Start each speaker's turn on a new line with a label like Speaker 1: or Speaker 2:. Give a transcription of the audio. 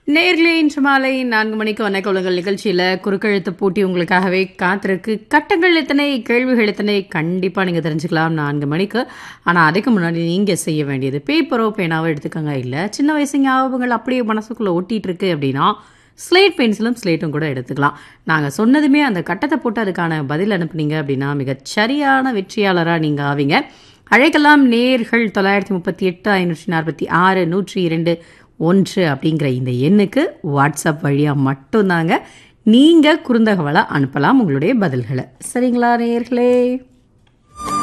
Speaker 1: நேர்களே இன்று மாலை நான்கு மணிக்கு வண்ணக்கொழுங்கள் நிகழ்ச்சியில் குறுக்கெழுத்து போட்டி உங்களுக்காகவே காத்திருக்கு கட்டங்கள் எத்தனை கேள்விகள் எத்தனை கண்டிப்பாக நீங்கள் தெரிஞ்சுக்கலாம் நான்கு மணிக்கு ஆனால் அதுக்கு முன்னாடி நீங்கள் செய்ய வேண்டியது பேப்பரோ பேனாவோ எடுத்துக்கோங்க இல்லை சின்ன வயசு ஞாபகங்கள் அப்படியே மனசுக்குள்ளே ஒட்டிகிட்டு இருக்கு அப்படின்னா ஸ்லேட் பென்சிலும் ஸ்லேட்டும் கூட எடுத்துக்கலாம் நாங்கள் சொன்னதுமே அந்த கட்டத்தை போட்டு அதுக்கான பதில் அனுப்புனீங்க அப்படின்னா மிகச் சரியான வெற்றியாளராக நீங்கள் ஆவீங்க அழைக்கலாம் நேர்கள் தொள்ளாயிரத்தி முப்பத்தி எட்டு ஐநூற்றி நாற்பத்தி ஆறு நூற்றி இரண்டு ஒன்று அப்படிங்கிற இந்த எண்ணுக்கு வாட்ஸ்அப் வழியாக மட்டும்தாங்க நீங்கள் குறுந்தகவலை அனுப்பலாம் உங்களுடைய பதில்களை சரிங்களா நேர்களே